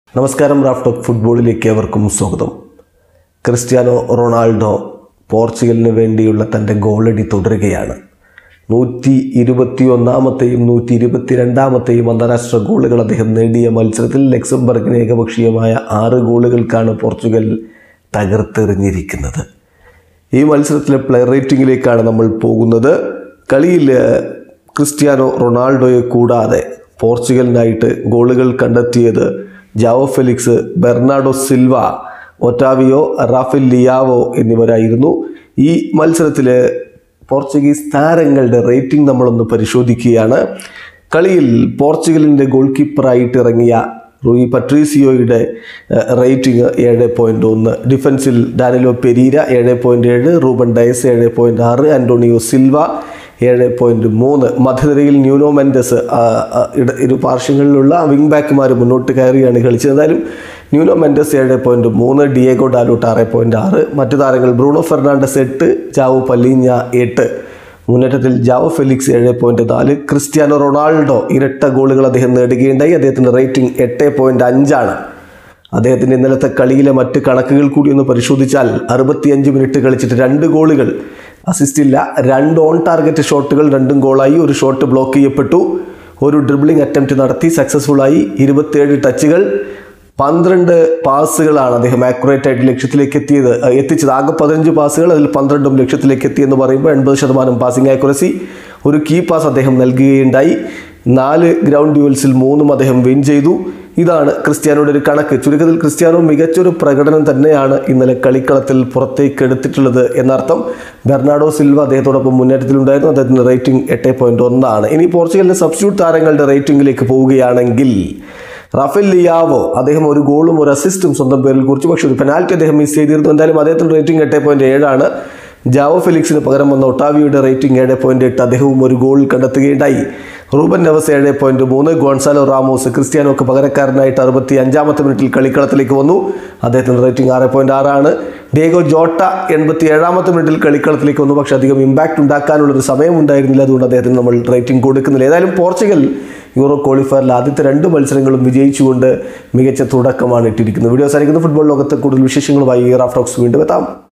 നമസ്കാരം Raf talk ഫുട്ബോളിലേക്ക് അവർക്കും സ്വാഗതം ക്രിസ്ത്യാനോ റൊണാൾഡോ പോർച്ചുഗലിന് വേണ്ടിയുള്ള തൻ്റെ ഗോളടി തുടരുകയാണ് നൂറ്റി ഇരുപത്തി ഒന്നാമത്തെയും നൂറ്റി ഇരുപത്തി രണ്ടാമത്തെയും അന്താരാഷ്ട്ര ഗോളുകൾ അദ്ദേഹം നേടിയ മത്സരത്തിൽ ലക്സംബർഗിന് ഏകപക്ഷീയമായ ആറ് ഗോളുകൾക്കാണ് പോർച്ചുഗൽ തകർത്തെറിഞ്ഞിരിക്കുന്നത് ഈ മത്സരത്തിലെ പ്ലെയർ റേറ്റിംഗിലേക്കാണ് നമ്മൾ പോകുന്നത് കളിയിൽ ക്രിസ്ത്യാനോ റൊണാൾഡോയെ കൂടാതെ പോർച്ചുഗലിനായിട്ട് ഗോളുകൾ കണ്ടെത്തിയത് Joao Felix Bernardo Silva Otavio Rafael Leao എന്നിവരായിരുന്നു ഈ മത്സരത്തിൽ പോർച്ചുഗീസ് താരങ്ങളുടെ റേറ്റിംഗ് നമ്മളൊന്ന് പരിശോധിക്കുകയാണ് കളിയിൽ പോർച്ചുഗലിൻ്റെ ഗോൾ കീപ്പറായിട്ട് ഇറങ്ങിയ റൂയി പട്രീസിയോയുടെ റേറ്റിംഗ് ഏഴ് പോയിൻറ്റ് ഒന്ന് ഡിഫൻസിൽ ഡാനിലോ പെരീര ഏഴ് പോയിൻറ്റ് ഏഴ് റൂബൻ ഡയസ് ഏഴ് പോയിൻറ്റ് ആറ് ആൻറ്റോണിയോ സിൽവ ഏഴ് പോയിൻറ്റ് മൂന്ന് മധ്യനിരയിൽ ന്യൂനോ മെൻഡസ് ആ, ആ, ഇട- ഇരു പാർശ്വങ്ങളിലുള്ള വിങ് ബാക്കുമാർ മുന്നോട്ട് കയറിയാണ് കളിച്ചത് എന്തായാലും ന്യൂനോ മെൻഡസ് ഏഴ് പോയിൻറ്റ് മൂന്ന് ഡിയേഗോ ഡാലൂട്ട് ആറ് പോയിൻറ്റ് ആറ് മറ്റു താരങ്ങൾ ബ്രൂണോ ഫെർണാണ്ടസ് എട്ട് ചാവു പല്ലീഞ്ഞ എട്ട് മുന്നേറ്റത്തിൽ ജാവോ ഫെലിക്സ് ഏഴ് പോയിന്റ് നാല് ക്രിസ്ത്യാനോ റൊണാൾഡോ ഇരട്ട ഗോളുകൾ അദ്ദേഹം നേടുകയുണ്ടായി അദ്ദേഹത്തിൻ്റെ റേറ്റിംഗ് എട്ട് പോയിന്റ് അഞ്ചാണ് അദ്ദേഹത്തിൻ്റെ ഇന്നലത്തെ കളിയിലെ മറ്റ് കണക്കുകൾ കൂടി ഒന്ന് പരിശോധിച്ചാൽ അറുപത്തിയഞ്ച് മിനിറ്റ് കളിച്ചിട്ട് രണ്ട് ഗോളുകൾ അസിസ്റ്റ് ഇല്ല രണ്ട് ഓൺ ടാർഗറ്റ് ഷോട്ടുകൾ രണ്ടും ഗോളായി ഒരു ഷോട്ട് ബ്ലോക്ക് ചെയ്യപ്പെട്ടു ഒരു ഡ്രിബ്ലിംഗ് അറ്റംപ്റ്റ് നടത്തി സക്സസ്ഫുള്ളായി ഇരുപത്തിയേഴ് ടച്ചുകൾ പന്ത്രണ്ട് പാസുകളാണ് അദ്ദേഹം ആക്യുറേറ്റ് ആയിട്ട് ലക്ഷ്യത്തിലേക്ക് എത്തിയത് അഹ് എത്തിച്ചത് ആകെ പതിനഞ്ച് പാസുകൾ അതിൽ പന്ത്രണ്ടും ലക്ഷ്യത്തിലേക്ക് എത്തി എന്ന് പറയുമ്പോൾ എൺപത് ശതമാനം പാസിംഗ് ആക്യുറസി ഒരു കീ പാസ് അദ്ദേഹം നൽകുകയുണ്ടായി നാല് ഗ്രൗണ്ട് ഡ്യൂവൽസിൽ മൂന്നും അദ്ദേഹം വിൻ ചെയ്തു ഇതാണ് ക്രിസ്ത്യാനോയുടെ ഒരു കണക്ക് ചുരുക്കത്തിൽ ക്രിസ്ത്യാനോ മികച്ചൊരു പ്രകടനം തന്നെയാണ് ഇന്നലെ കളിക്കളത്തിൽ പുറത്തേക്ക് എടുത്തിട്ടുള്ളത് എന്നർത്ഥം ബെർണാഡോ സിൽവ അദ്ദേഹത്തോടൊപ്പം മുന്നേറ്റത്തിലുണ്ടായിരുന്നു അദ്ദേഹത്തിൻ്റെ റേറ്റിംഗ് എട്ട് പോയിൻറ്റ് ഒന്നാണ് ഇനി പോർച്ചുഗലിലെ സബ്സ്റ്റിറ്റ്യൂട്ട് താരങ്ങളുടെ റേറ്റിംഗിലേക്ക് പോവുകയാണെങ്കിൽ റാഫേൽ ലിയാവോ അദ്ദേഹം ഒരു ഗോളും ഒരു അസിസ്റ്റും സ്വന്തം പേരിൽ കുറിച്ചു പക്ഷേ ഒരു പെനാൽറ്റി അദ്ദേഹം മിസ് ചെയ്തിരുന്നു എന്തായാലും അദ്ദേഹത്തിൻ്റെ റേറ്റിംഗ് എട്ട് പോയിൻറ്റ് ഏഴാണ് ജാവോ ഫെലിക്സിന് പകരം വന്ന ഒട്ടാവിയുടെ റേറ്റിംഗ് ഏഴ് പോയിൻറ്റ് എട്ട് അദ്ദേഹവും ഒരു ഗോൾ കണ്ടെത്തുകയുണ്ടായി റൂബൻ നെവസ് ഏഴ് പോയിൻറ്റ് മൂന്ന് ഗോൺസാലോ റാമോസ് ക്രിസ്ത്യാനോക്ക് പകരക്കാരനായിട്ട് അറുപത്തി അഞ്ചാമത്തെ മിനിറ്റിൽ കളിക്കളത്തിലേക്ക് വന്നു അദ്ദേഹത്തിൻ്റെ റേറ്റിംഗ് ആറ് പോയിൻറ്റ് ആറാണ് ഡേഗോ ജോട്ട എൺപത്തി ഏഴാമത്തെ മിനിറ്റിൽ കളിക്കളത്തിലേക്ക് വന്നു പക്ഷേ അധികം ഇമ്പാക്റ്റ് ഉണ്ടാക്കാനുള്ളൊരു സമയം ഉണ്ടായിരുന്നില്ല അതുകൊണ്ട് അദ്ദേഹത്തിന് നമ്മൾ റേറ്റിംഗ് കൊടുക്കുന്നില്ല ഏതായാലും പോർച്ചുഗൽ യൂറോ ക്വാളിഫയറിൽ ആദ്യത്തെ രണ്ട് മത്സരങ്ങളും വിജയിച്ചുകൊണ്ട് മികച്ച തുടക്കമാണ് ഇട്ടിരിക്കുന്നത് വീഡിയോ സാധിക്കുന്ന ഫുട്ബോൾ ലോകത്തെ കൂടുതൽ വിശേഷങ്ങളുമായി റാഫ് ടോക്സ് വീണ്ടും എത്താം